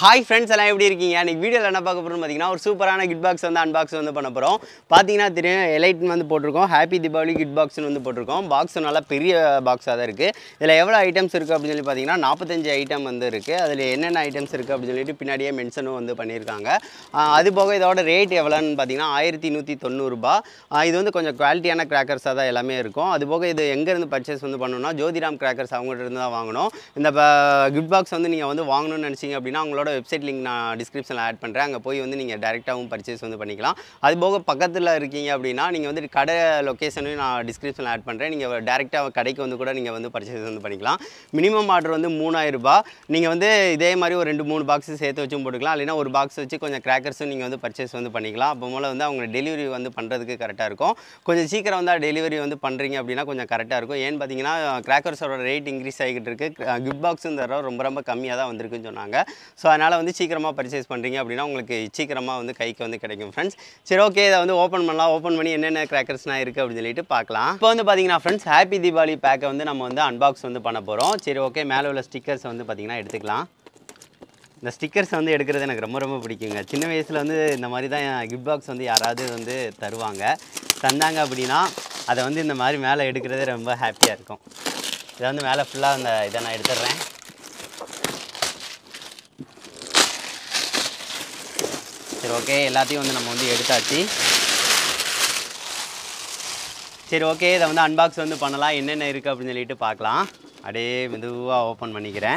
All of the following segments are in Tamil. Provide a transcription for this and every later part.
ஹாய் ஃப்ரெண்ட்ஸ் எல்லாம் எப்படி இருக்கீங்க இன்னைக்கு வீடியோவில் என்ன பார்க்க போகிறோம்னு பார்த்தீங்கன்னா ஒரு சூப்பரான கிட் பாக்ஸ் வந்து அன்பாக்ஸ் வந்து பண்ண போகிறோம் பார்த்தீங்கன்னா தெரியும் எலைட் வந்து போட்டிருக்கோம் ஹாப்பி தீபாவளி கிட் பாக்ஸ்னு வந்து போட்டிருக்கோம் பாக்ஸ் நல்லா பெரிய பாக்ஸாக தான் இருக்குது இதில் எவ்வளோ ஐட்டம்ஸ் இருக்குது அப்படின்னு சொல்லி பார்த்தீங்கன்னா நாற்பத்தஞ்சு ஐட்டம் வந்து இருக்குது அதில் என்னென்ன ஐட்டம்ஸ் இருக்குது அப்படின்னு சொல்லிட்டு பின்னாடியே மென்ஷனும் வந்து பண்ணியிருக்காங்க ஆஹ் அது போக இதோட ரேட் எவ்வளோன்னு பார்த்தீங்கன்னா ஆயிரத்தி நூற்றி தொண்ணூறுபா இது வந்து கொஞ்சம் குவாலிட்டியான கிராக்கர்ஸாக தான் எல்லாமே இருக்கும் அது போக இது எங்கேருந்து பர்ச்சேஸ் வந்து பண்ணணும்னா ஜோதிராம் கிராக்கர்ஸ் அவங்ககிட்ட இருந்து தான் வாங்கணும் இந்த கிட் பாக்ஸ் வந்து நீங்கள் வந்து வாங்கணும்னு நினச்சிங்க அப்படின்னா அவங்களோட வெப்சைட் லிங்க் நான் டிஸ்கிரிப்ஷனில் ஆட் பண்ணுறேன் அங்கே போய் வந்து நீங்கள் டேரெக்டாகவும் பர்ச்சேஸ் வந்து பண்ணிக்கலாம் அது போக பக்கத்தில் இருக்கீங்க அப்படின்னா நீங்கள் வந்து கடை லொக்கேஷனையும் நான் டிஸ்கிரிப்ஷனில் ஆட் பண்ணுறேன் நீங்கள் டேரெக்டாக கடைக்கு வந்து கூட நீங்கள் வந்து பர்ச்சேஸ் வந்து பண்ணிக்கலாம் மினிமம் ஆர்டர் வந்து மூணாயிரம் ரூபாய் நீங்கள் வந்து இதே மாதிரி ஒரு ரெண்டு மூணு பாக்ஸ் சேர்த்து வச்சும் போட்டுக்கலாம் இல்லைன்னா ஒரு பாக்ஸ் வச்சு கொஞ்சம் கிராக்கர்ஸும் நீங்கள் வந்து பர்ச்சேஸ் வந்து பண்ணிக்கலாம் அப்போ மூலம் வந்து அவங்க டெலிவரி வந்து பண்ணுறதுக்கு கரெக்டாக இருக்கும் கொஞ்சம் சீக்கிரம் வந்து டெலிவரி வந்து பண்ணுறீங்க அப்படின்னா கொஞ்சம் கரெக்டாக இருக்கும் ஏன்னு பார்த்தீங்கன்னா கிராக்கர்ஸோட ரேட் இன்க்ரீஸ் ஆகிட்டு இருக்கு கிஃப்ட் பாக்ஸும் தர ரொம்ப ரொம்ப கம்மியாக தான் வந்திருக்குன்னு சொன்னாங்க ஸோ அதனால் வந்து சீக்கிரமாக பர்ச்சேஸ் பண்ணுறீங்க அப்படின்னா உங்களுக்கு சீக்கிரமாக வந்து கைக்கு வந்து கிடைக்கும் ஃப்ரெண்ட்ஸ் சரி ஓகே இதை வந்து ஓப்பன் பண்ணலாம் ஓப்பன் பண்ணி என்னென்ன கிராக்கர்ஸ்லாம் இருக்குது அப்படின்னு சொல்லிட்டு பார்க்கலாம் இப்போ வந்து பார்த்தீங்கன்னா ஃப்ரெண்ட்ஸ் ஹாப்பி தீபாவளி பேக்கை வந்து நம்ம வந்து அன்பாக்ஸ் வந்து பண்ண போகிறோம் சரி ஓகே மேலே உள்ள ஸ்டிக்கர்ஸ் வந்து பார்த்தீங்கன்னா எடுத்துக்கலாம் இந்த ஸ்டிக்கர்ஸ் வந்து எடுக்கிறது எனக்கு ரொம்ப ரொம்ப பிடிக்குங்க சின்ன வயசில் வந்து இந்த மாதிரி தான் கிஃப்ட் பாக்ஸ் வந்து யாராவது வந்து தருவாங்க தந்தாங்க அப்படின்னா அதை வந்து இந்த மாதிரி மேலே எடுக்கிறதே ரொம்ப ஹாப்பியாக இருக்கும் இதை வந்து மேலே ஃபுல்லாக அந்த இதை நான் எடுத்துடுறேன் சரி ஓகே எல்லாத்தையும் வந்து நம்ம வந்து எடுத்தாச்சு சரி ஓகே இதை வந்து அன்பாக்ஸ் வந்து பண்ணலாம் என்னென்ன இருக்குது அப்படின்னு சொல்லிட்டு பார்க்கலாம் அப்படியே மெதுவாக ஓப்பன் பண்ணிக்கிறேன்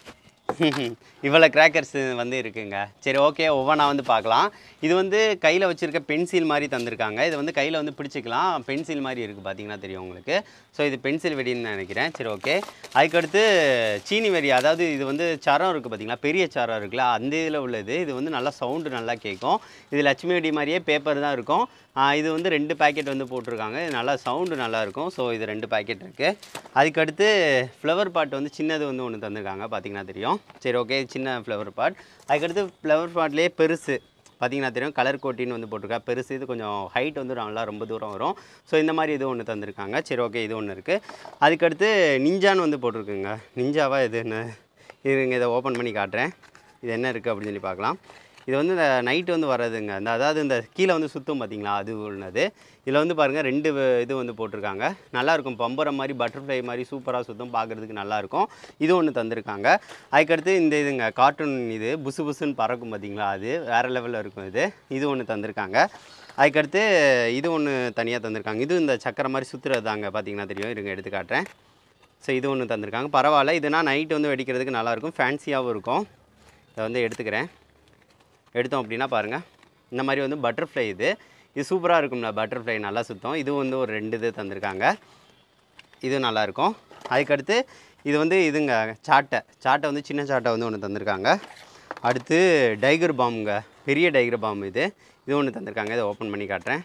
இவ்வளோ கிராக்கர்ஸ் வந்து இருக்குங்க சரி ஓகே ஒவ்வொன்றா வந்து பார்க்கலாம் இது வந்து கையில் வச்சுருக்க பென்சில் மாதிரி தந்திருக்காங்க இது வந்து கையில் வந்து பிடிச்சிக்கலாம் பென்சில் மாதிரி இருக்குது பார்த்தீங்கன்னா தெரியும் உங்களுக்கு ஸோ இது பென்சில் வெடின்னு நினைக்கிறேன் சரி ஓகே அதுக்கடுத்து சீனி வெடி அதாவது இது வந்து சரம் இருக்குது பார்த்தீங்களா பெரிய சரம் இருக்குல்ல அந்த இதில் உள்ளது இது வந்து நல்லா சவுண்டு நல்லா கேட்கும் இது லட்சுமி வெடி மாதிரியே பேப்பர் தான் இருக்கும் ஆஹ் இது வந்து ரெண்டு பேக்கெட் வந்து போட்டிருக்காங்க இது நல்லா சவுண்டு நல்லா இருக்கும் ஸோ இது ரெண்டு பேக்கெட் இருக்குது அதுக்கடுத்து ஃப்ளவர் பாட் வந்து சின்னது வந்து ஒன்று தந்திருக்காங்க பார்த்தீங்கன்னா தெரியும் சரி ஓகே சின்ன ஃப்ளவர் பாட் அதுக்கடுத்து ஃப்ளவர் பாட்லேயே பெருசு பார்த்தீங்கன்னா தெரியும் கலர் கோட்டின்னு வந்து போட்டிருக்கா பெருசு இது கொஞ்சம் ஹைட் வந்து நல்லா ரொம்ப தூரம் வரும் ஸோ இந்த மாதிரி இது ஒன்று தந்திருக்காங்க சரி ஓகே இது ஒன்று இருக்குது அதுக்கடுத்து நிஞ்சான்னு வந்து போட்டிருக்குங்க நிஞ்சாவா இது என்ன இருங்க இதை ஓப்பன் பண்ணி காட்டுறேன் இது என்ன இருக்குது அப்படின்னு சொல்லி பார்க்கலாம் இது வந்து இந்த நைட்டு வந்து வர்றதுங்க இந்த அதாவது இந்த கீழே வந்து சுத்தம் பார்த்தீங்களா அது உள்ளது இதில் வந்து பாருங்கள் ரெண்டு வ- இது வந்து போட்டிருக்காங்க நல்லாயிருக்கும் பம்பரம் மாதிரி பட்டர்ஃப்ளை மாதிரி சூப்பராக சுத்தம் பார்க்குறதுக்கு நல்லாயிருக்கும் இது ஒன்று தந்திருக்காங்க அதுக்கடுத்து இந்த இதுங்க கார்ட்டூன் இது புசு புசுன்னு பறக்கும் பார்த்தீங்களா அது வேறு லெவலில் இருக்கும் இது இது ஒன்று தந்திருக்காங்க அதுக்கடுத்து இது ஒன்று தனியாக தந்திருக்காங்க இது இந்த சக்கரை மாதிரி சுற்றுறது தாங்க பார்த்தீங்கன்னா தெரியும் இருங்க எடுத்து காட்டுறேன் ஸோ இது ஒன்று தந்திருக்காங்க பரவாயில்ல இதுனா நைட் வந்து வெடிக்கிறதுக்கு நல்லாயிருக்கும் ஃபேன்சியாகவும் இருக்கும் இதை வந்து எடுத்துக்கிறேன் எடுத்தோம் அப்படின்னா பாருங்கள் இந்த மாதிரி வந்து பட்டர்ஃப்ளை இது இது சூப்பராக இருக்கும்ல பட்டர்ஃப்ளை நல்லா சுத்தம் இது வந்து ஒரு ரெண்டு இது தந்திருக்காங்க இது நல்லாயிருக்கும் அதுக்கடுத்து இது வந்து இதுங்க சாட்டை சாட்டை வந்து சின்ன சாட்டை வந்து ஒன்று தந்திருக்காங்க அடுத்து டைகர் பாம்புங்க பெரிய டைகர் பாம்பு இது இது ஒன்று தந்திருக்காங்க இதை ஓப்பன் பண்ணி காட்டுறேன்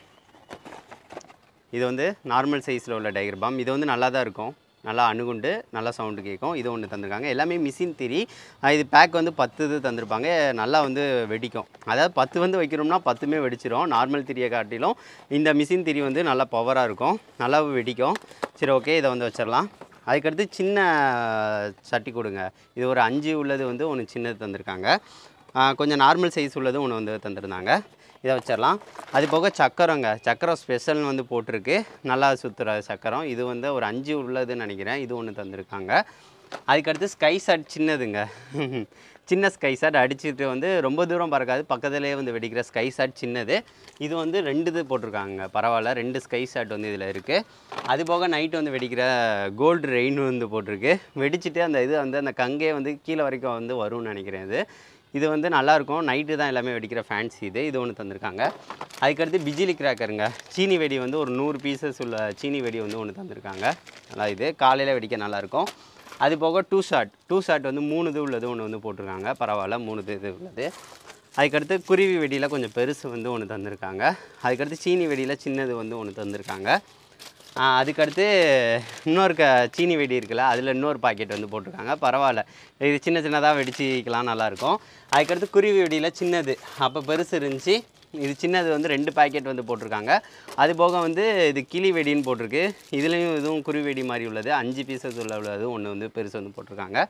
இது வந்து நார்மல் சைஸில் உள்ள டைகர் பாம் இது வந்து நல்லா தான் இருக்கும் நல்லா அணுகுண்டு நல்லா சவுண்டு கேட்கும் இது ஒன்று தந்திருக்காங்க எல்லாமே மிஷின் திரி அஹ் இது பேக் வந்து பத்து இது தந்திருப்பாங்க நல்லா வந்து வெடிக்கும் அதாவது பத்து வந்து வைக்கிறோம்னா பத்துமே வெடிச்சிரும் நார்மல் திரியை காட்டிலும் இந்த மிஷின் திரி வந்து நல்லா பவராக இருக்கும் நல்லா வெடிக்கும் சரி ஓகே இதை வந்து வச்சிடலாம் அதுக்கடுத்து சின்ன சட்டி கொடுங்க இது ஒரு அஞ்சு உள்ளது வந்து ஒன்று சின்னது தந்திருக்காங்க ஆஹ் கொஞ்சம் நார்மல் சைஸ் உள்ளது ஒன்று வந்து தந்திருந்தாங்க இதை வச்சிடலாம் அது போக சக்கரங்க சக்கரம் ஸ்பெஷல்னு வந்து போட்டிருக்கு நல்லா சுற்றுற சக்கரம் இது வந்து ஒரு அஞ்சு உள்ளதுன்னு நினைக்கிறேன் இது ஒன்று தந்திருக்காங்க அதுக்கடுத்து ஸ்கை ஷாட் சின்னதுங்க சின்ன ஸ்கை ஷாட் அடிச்சுட்டு வந்து ரொம்ப தூரம் பறக்காது பக்கத்துலேயே வந்து வெடிக்கிற ஸ்கை ஷாட் சின்னது இது வந்து ரெண்டு இது போட்டிருக்காங்க பரவாயில்ல ரெண்டு ஸ்கை ஷாட் வந்து இதில் இருக்குது அது போக நைட் வந்து வெடிக்கிற கோல்டு ரெயின் வந்து போட்டிருக்கு வெடிச்சிட்டு அந்த இது வந்து அந்த கங்கே வந்து கீழே வரைக்கும் வந்து வரும்னு நினைக்கிறேன் இது இது வந்து நல்லாயிருக்கும் நைட்டு தான் எல்லாமே வெடிக்கிற ஃபேன்சி இது இது ஒன்று தந்திருக்காங்க அதுக்கடுத்து பிஜிலி கிராக்கருங்க சீனி வெடி வந்து ஒரு நூறு பீசஸ் உள்ள சீனி வெடி வந்து ஒன்று தந்திருக்காங்க நல்லா இது காலையில் வெடிக்க நல்லாயிருக்கும் அது போக டூ ஷாட் டூ ஷாட் வந்து மூணு இது உள்ளது ஒன்று வந்து போட்டிருக்காங்க பரவாயில்ல மூணு இது இது உள்ளது அதுக்கடுத்து குருவி வெடியில் கொஞ்சம் பெருசு வந்து ஒன்று தந்திருக்காங்க அதுக்கடுத்து சீனி வெடியில் சின்னது வந்து ஒன்று தந்திருக்காங்க ஆ, அதுக்கடுத்து இன்னொரு க சீனி வெடி இருக்குல்ல அதில் இன்னொரு பாக்கெட் வந்து போட்டிருக்காங்க பரவாயில்ல இது சின்ன சின்னதாக வெடிச்சிக்கலாம் நல்லாயிருக்கும் அதுக்கடுத்து குருவி வெடியில் சின்னது அப்போ பெருசு இருந்துச்சு இது சின்னது வந்து ரெண்டு பாக்கெட் வந்து போட்டிருக்காங்க அது போக வந்து இது கிளி வெடின்னு போட்டிருக்கு இதுலேயும் இதுவும் குருவி வெடி மாதிரி உள்ளது அஞ்சு பீசஸ் உள்ள உள்ளது ஒன்று வந்து பெருசு வந்து போட்டிருக்காங்க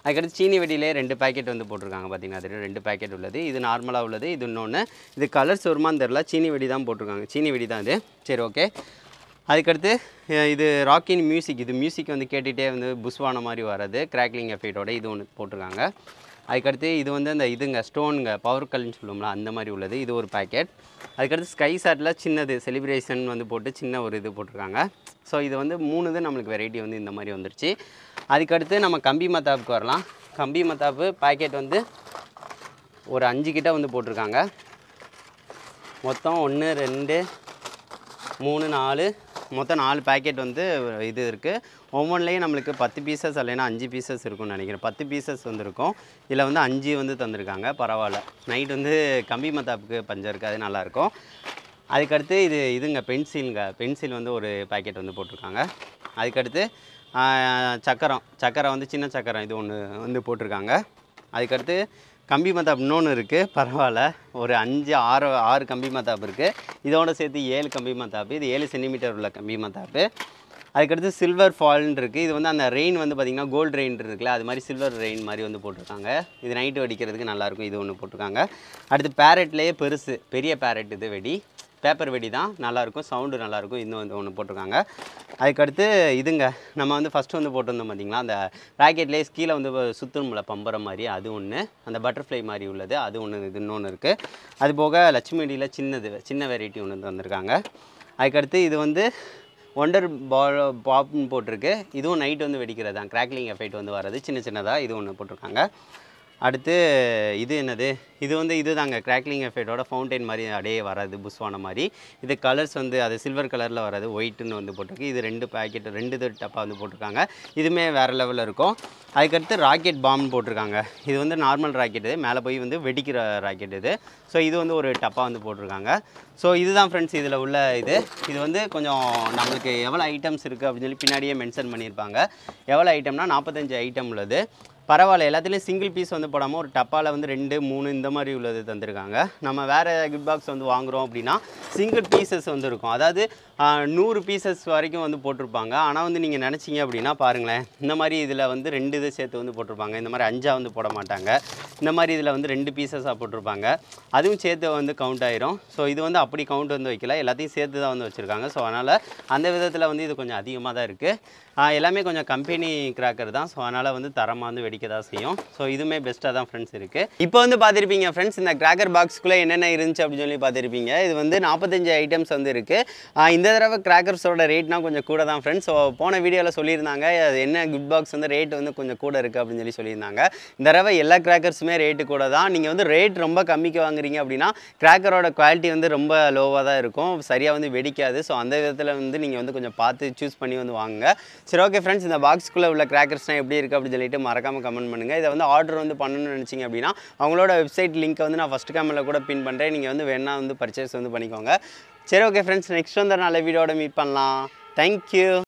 அதுக்கடுத்து சீனி வெடியிலே ரெண்டு பேக்கெட் வந்து போட்டிருக்காங்க பார்த்தீங்கன்னா அது ரெண்டு பேக்கெட் உள்ளது இது நார்மலாக உள்ளது இது இன்னொன்று இது கலர்ஸ் வருமான்னு தெரில சீனி வெடி தான் போட்டிருக்காங்க சீனி வெடி தான் இது சரி ஓகே அதுக்கடுத்து அஹ், இது ராக்கின் மியூசிக் இது மியூசிக் வந்து கேட்டுகிட்டே வந்து புஷ்வான மாதிரி வர்றது கிராக்லிங் எஃபெக்டோட இது ஒன்று போட்டிருக்காங்க அதுக்கடுத்து இது வந்து அந்த இதுங்க ஸ்டோனுங்க பவர் கல்னு சொல்லுவோம்ல அந்த மாதிரி உள்ளது இது ஒரு பேக்கெட் அதுக்கடுத்து ஸ்கை சாட்டில் சின்னது செலிப்ரேஷன் வந்து போட்டு சின்ன ஒரு இது போட்டிருக்காங்க ஸோ இது வந்து மூணு இது நம்மளுக்கு வெரைட்டி வந்து இந்த மாதிரி வந்துருச்சு அதுக்கடுத்து நம்ம கம்பி மத்தாப்புக்கு வரலாம் கம்பி மத்தாப்பு பேக்கெட் வந்து ஒரு அஞ்சு கிட்ட வந்து போட்டிருக்காங்க மொத்தம் ஒன்று ரெண்டு மூணு நாலு மொத்தம் நாலு பேக்கெட் வந்து இது இருக்குது ஒவ்வொன்றிலையும் நம்மளுக்கு பத்து பீசஸ் இல்லைன்னா அஞ்சு பீசஸ் இருக்கும்னு நினைக்கிறேன் பத்து பீசஸ் வந்து இருக்கும் இதில் வந்து அஞ்சு வந்து தந்திருக்காங்க பரவாயில்ல நைட் வந்து கம்பி மத்தாப்புக்கு பஞ்சம் இருக்காது நல்லாயிருக்கும் அதுக்கடுத்து இது இதுங்க பென்சிலுங்க பென்சில் வந்து ஒரு பேக்கெட் வந்து போட்டிருக்காங்க அதுக்கடுத்து ஆஹ், சக்கரம் சக்கரம் வந்து சின்ன சக்கரம் இது ஒன்று வந்து போட்டிருக்காங்க அதுக்கடுத்து கம்பி மத்தாப் இன்னொன்று இருக்குது பரவாயில்ல ஒரு அஞ்சு ஆறு ஆறு கம்பி மத்தாப்பு இருக்குது இதோட சேர்த்து ஏழு கம்பி மத்தாப்பு இது ஏழு சென்டிமீட்டர் உள்ள கம்பி மத்தாப்பு அதுக்கடுத்து சில்வர் ஃபால்னு இருக்குது இது வந்து அந்த ரெயின் வந்து பார்த்திங்கன்னா கோல்டு ரெயின் இருக்குல்ல அது மாதிரி சில்வர் ரெயின் மாதிரி வந்து போட்டிருக்காங்க இது நைட்டு வெடிக்கிறதுக்கு நல்லாயிருக்கும் இது ஒன்று போட்டிருக்காங்க அடுத்து பேரட்லேயே பெருசு பெரிய பேரட் இது வெடி பேப்பர் வெடி தான் நல்லாயிருக்கும் சவுண்டு நல்லாயிருக்கும் இன்னும் வந்து ஒன்று போட்டிருக்காங்க அதுக்கடுத்து இதுங்க நம்ம வந்து ஃபஸ்ட்டு வந்து போட்டிருந்தோம் பார்த்தீங்களா அந்த ராக்கெட்லேயே கீழே வந்து சுத்தணும்ல பம்பரம் மாதிரி அது ஒன்று அந்த பட்டர்ஃப்ளை மாதிரி உள்ளது அது ஒன்று இது இன்னொன்று இருக்குது அது போக லட்சுமி வெடியில் சின்னது சின்ன வெரைட்டி ஒன்று வந்திருக்காங்க அதுக்கடுத்து இது வந்து ஒண்டர் பால் பாப்னு போட்டிருக்கு இதுவும் நைட் வந்து வெடிக்கிறது தான் கிராக்லிங் எஃபெக்ட் வந்து வர்றது சின்ன சின்னதாக இது ஒன்று போட்டிருக்காங்க அடுத்து இது என்னது இது வந்து இது தாங்க கிராக்லிங் எஃபெக்டோட ஃபவுண்டைன் மாதிரி அப்படியே வராது புஷ்வான மாதிரி இது கலர்ஸ் வந்து அது சில்வர் கலரில் வராது ஒயிட்டுன்னு வந்து போட்டிருக்கு இது ரெண்டு பேக்கெட் ரெண்டு இது டப்பா வந்து போட்டிருக்காங்க இதுவுமே வேறு லெவலில் இருக்கும் அதுக்கடுத்து ராக்கெட் பாம்னு போட்டிருக்காங்க இது வந்து நார்மல் ராக்கெட் மேலே போய் வந்து வெடிக்கிற ராக்கெட் இது ஸோ இது வந்து ஒரு டப்பா வந்து போட்டிருக்காங்க ஸோ இதுதான் ஃப்ரெண்ட்ஸ் இதில் உள்ள இது இது வந்து கொஞ்சம் நம்மளுக்கு எவ்வளோ ஐட்டம்ஸ் இருக்குது அப்படின்னு சொல்லி பின்னாடியே மென்ஷன் பண்ணியிருப்பாங்க எவ்வளோ ஐட்டம்னா நாற்பத்தஞ்சு ஐட்டம் உள்ளது பரவாயில்ல எல்லாத்துலேயும் சிங்கிள் பீஸ் வந்து போடாமல் ஒரு டப்பாவில் வந்து ரெண்டு மூணு இந்த மாதிரி உள்ளது தந்திருக்காங்க நம்ம வேறு கிஃப்ட் பாக்ஸ் வந்து வாங்குகிறோம் அப்படின்னா சிங்கிள் பீசஸ் வந்து இருக்கும் அதாவது ஆ, நூறு பீசஸ் வரைக்கும் வந்து போட்டிருப்பாங்க ஆனால் வந்து நீங்கள் நினச்சிங்க அப்படின்னா பாருங்களேன் இந்த மாதிரி இதில் வந்து ரெண்டு இது சேர்த்து வந்து போட்டிருப்பாங்க இந்த மாதிரி அஞ்சா வந்து போட மாட்டாங்க இந்த மாதிரி இதில் வந்து ரெண்டு பீசஸாக போட்டிருப்பாங்க அதுவும் சேர்த்து வந்து கவுண்ட் ஆயிரும் ஸோ இது வந்து அப்படி கவுண்ட் வந்து வைக்கல எல்லாத்தையும் சேர்த்து தான் வந்து வச்சுருக்காங்க ஸோ அதனால் அந்த விதத்தில் வந்து இது கொஞ்சம் அதிகமாக தான் இருக்குது எல்லாமே கொஞ்சம் கம்பெனி கிராக்கர் தான் ஸோ அதனால் வந்து தரமாக வந்து வெடிக்க தான் செய்யும் ஸோ இதுவுமே பெஸ்ட்டாக தான் ஃப்ரெண்ட்ஸ் இருக்குது இப்போ வந்து பார்த்துருப்பீங்க ஃப்ரெண்ட்ஸ் இந்த கிராக்கர் பாக்ஸ்க்குள்ளே என்னென்ன இருந்துச்சு அப்படின்னு சொல்லி பார்த்துருப்பீங்க இது வந்து நாற்பத்தஞ்சு ஐட்டம்ஸ் வந்து இருக்குது இந்த தடவை கிராக்கர்ஸோட ரேட்னா கொஞ்சம் கூட தான் ஃப்ரெண்ட்ஸ் ஸோ போன வீடியோவில் சொல்லியிருந்தாங்க அது என்ன குட் பாக்ஸ் வந்து ரேட் வந்து கொஞ்சம் கூட இருக்குது அப்படின்னு சொல்லி சொல்லியிருந்தாங்க இந்த தடவை எல்லா கிராக்கர்ஸுமே ரேட்டு கூட தான் நீங்கள் வந்து ரேட் ரொம்ப கம்மிக்கு வாங்குறீங்க அப்படின்னா கிராக்கரோட குவாலிட்டி வந்து ரொம்ப லோவாக தான் இருக்கும் சரியாக வந்து வெடிக்காது ஸோ அந்த விதத்தில் வந்து நீங்கள் வந்து கொஞ்சம் பார்த்து சூஸ் பண்ணி வந்து வாங்குங்க சரி ஓகே ஃப்ரெண்ட்ஸ் இந்த பாக்ஸ்க்குள்ளே உள்ள கிராக்கர்ஸ்னால் எப்படி இருக்குது அப்படின்னு சொல்லிட்டு மறக்காமல் கமெண்ட் பண்ணுங்கள் இதை வந்து ஆர்டர் வந்து பண்ணணும்னு நினச்சிங்க அப்படின்னா அவங்களோட வெப்சைட் லிங்க்கை வந்து நான் ஃபஸ்ட் கேமில் கூட பின் பண்ணுறேன் நீங்கள் வந்து வேணால் வந்து பர்ச்சேஸ் வந்து பண்ணிக்கோங்க சரி ஓகே ஃப்ரெண்ட்ஸ் நெக்ஸ்ட் வந்து நல்ல வீடியோட மீட் பண்ணலாம் தேங்க்யூ